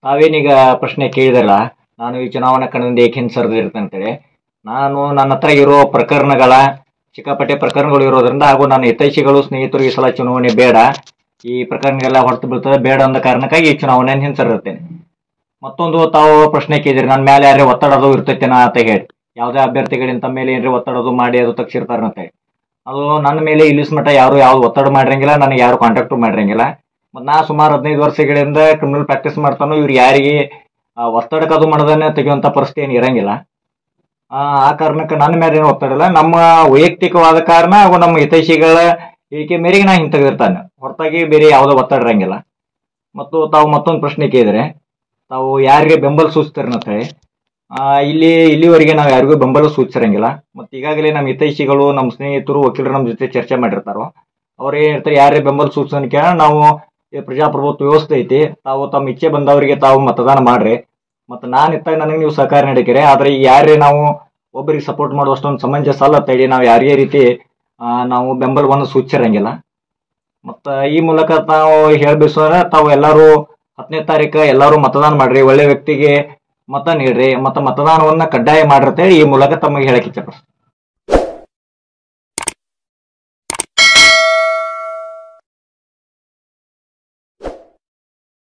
ತಾವೇನೀಗ ಪ್ರಶ್ನೆ ಕೇಳಿದಲ್ಲ ನಾನು ಈ ಚುನಾವಣಾ ಕಣದಿಂದ ಏಕೆ ಹಿಂಸರಿದಿರ್ತೇನೆ ಅಂತೇಳಿ ನಾನು ನನ್ನ ಹತ್ರ ಇರೋ ಪ್ರಕರಣಗಳ ಸಿಕ್ಕಾಪಟ್ಟೆ ಪ್ರಕರಣಗಳು ಇರೋದ್ರಿಂದ ಹಾಗೂ ನನ್ನ ಹಿತೈಷಿಗಳು ಸ್ನೇಹಿತರು ಈ ಸಲ ಚುನಾವಣೆ ಬೇಡ ಈ ಪ್ರಕರಣಗಳೆಲ್ಲ ಹೊರತು ಬೀಳ್ತದೆ ಬೇಡ ಅಂದ ಕಾರಣಕ್ಕಾಗಿ ಈ ಚುನಾವಣೆಯನ್ನು ಹಿಂಸರಿರ್ತೇನೆ ಮತ್ತೊಂದು ತಾವು ಪ್ರಶ್ನೆ ಕೇಳಿದ್ರಿ ನನ್ನ ಮೇಲೆ ಯಾರೇ ಒತ್ತಡದು ಇರ್ತೈತೇನ ಅಂತ ಹೇಳಿ ಯಾವುದೇ ಅಭ್ಯರ್ಥಿಗಳಿಂದ ತಮ್ಮ ಮೇಲೆ ಏನ್ರಿ ಒತ್ತಡದು ಮಾಡಿ ಅದು ತಗ್ಸಿರ್ತಾರ ಅಂತ ಹೇಳಿ ಅದು ನನ್ನ ಮೇಲೆ ಇಲ್ಲಿಸ್ ಮಟ್ಟ ಯಾರು ಯಾವ್ದು ಒತ್ತಡ ಮಾಡಿರಂಗಿಲ್ಲ ನನಗೆ ಯಾರು ಕಾಂಟ್ಯಾಕ್ಟ್ ಮಾಡಿರಂಗಿಲ್ಲ ಮತ್ತು ನಾ ಸುಮಾರು ಹದಿನೈದು ವರ್ಷಗಳಿಂದ ಕ್ರಿಮಿನಲ್ ಪ್ರಾಕ್ಟೀಸ್ ಮಾಡ್ತಾನೋ ಇವ್ರು ಯಾರಿಗೆ ಆ, ಒತ್ತಡಕ್ಕೆ ಅದು ಮಾಡೋದನ್ನೇ ತೆಗೆಯುವಂಥ ಪರಿಸ್ಥಿತಿ ಏನು ಇರಂಗಿಲ್ಲ ಆ ಆ ಕಾರಣಕ್ಕೆ ನನ್ನ ಮೇಲೆ ಏನು ಒತ್ತಡ ಇಲ್ಲ ನಮ್ಮ ವೈಯಕ್ತಿಕವಾದ ಕಾರಣ ಹಾಗೂ ನಮ್ಮ ಹಿತೈಷಿಗಳ ಹೇಳಿಕೆ ಮೇರೆಗೆ ನಾ ಹಿಂತೆಗೆದಿರ್ತಾನೆ ಹೊರತಾಗಿ ಬೇರೆ ಯಾವುದೋ ಒತ್ತಡ ಇರಂಗಿಲ್ಲ ಮತ್ತು ತಾವು ಮತ್ತೊಂದು ಪ್ರಶ್ನೆ ಕೇಳಿದರೆ ತಾವು ಯಾರಿಗೆ ಬೆಂಬಲ ಸೂಚಿಸ್ತಾರೆ ಅಂತ ಹೇಳಿ ಆ, ಇಲ್ಲಿ ಇಲ್ಲಿವರೆಗೆ ನಾವು ಯಾರಿಗೂ ಬೆಂಬಲ ಸೂಚಿಸಿರಂಗಿಲ್ಲ ಮತ್ತು ಈಗಾಗಲೇ ನಮ್ಮ ಹಿತೈಷಿಗಳು ನಮ್ಮ ಸ್ನೇಹಿತರು ವಕೀಲರು ನಮ್ಮ ಜೊತೆ ಚರ್ಚೆ ಮಾಡಿರ್ತಾರೋ ಅವ್ರು ಏನ್ ಹೇಳ್ತಾರೆ ಯಾರೇ ಬೆಂಬಲ ಸೂಚನೆ ಕೇಳ ನಾವು ಈ ಪ್ರಜಾಪ್ರಭುತ್ವ ವ್ಯವಸ್ಥೆ ಐತಿ ತಾವು ತಮ್ಮ ಇಚ್ಛೆ ಬಂದವರಿಗೆ ತಾವು ಮತದಾನ ಮಾಡ್ರಿ ಮತ್ತು ನಾನು ಇತ್ತಾಗ ನನಗೆ ನೀವು ಸಹಕಾರ ನೀಡಿಕೆರೆ ಆದರೆ ಈ ಯಾರೇ ನಾವು ಒಬ್ಬರಿಗೆ ಸಪೋರ್ಟ್ ಮಾಡುವಷ್ಟೊಂದು ಸಮಂಜಸ ಅಲ್ಲ ಅಂತ ಹೇಳಿ ನಾವು ಯಾರಿಗೇ ರೀತಿ ಆ, ನಾವು ಬೆಂಬಲವನ್ನು ಸೂಚಿಸಿರಂಗಿಲ್ಲ ಮತ್ತು ಈ ಮೂಲಕ ತಾವು ಹೇಳ್ಬೇಕಂದ್ರೆ ತಾವು ಎಲ್ಲರೂ ಹತ್ತನೇ ತಾರೀಕು ಎಲ್ಲರೂ ಮತದಾನ ಮಾಡ್ರಿ ಒಳ್ಳೆ ವ್ಯಕ್ತಿಗೆ ಮತ ನೀಡ್ರಿ ಮತ್ತು ಮತದಾನವನ್ನ ಕಡ್ಡಾಯ ಮಾಡ್ರಿ ಅಂತ ಹೇಳಿ ಈ ಮೂಲಕ ತಮಗೆ ಹೇಳಕ್ಕೆ ಇಚ್ಛೆ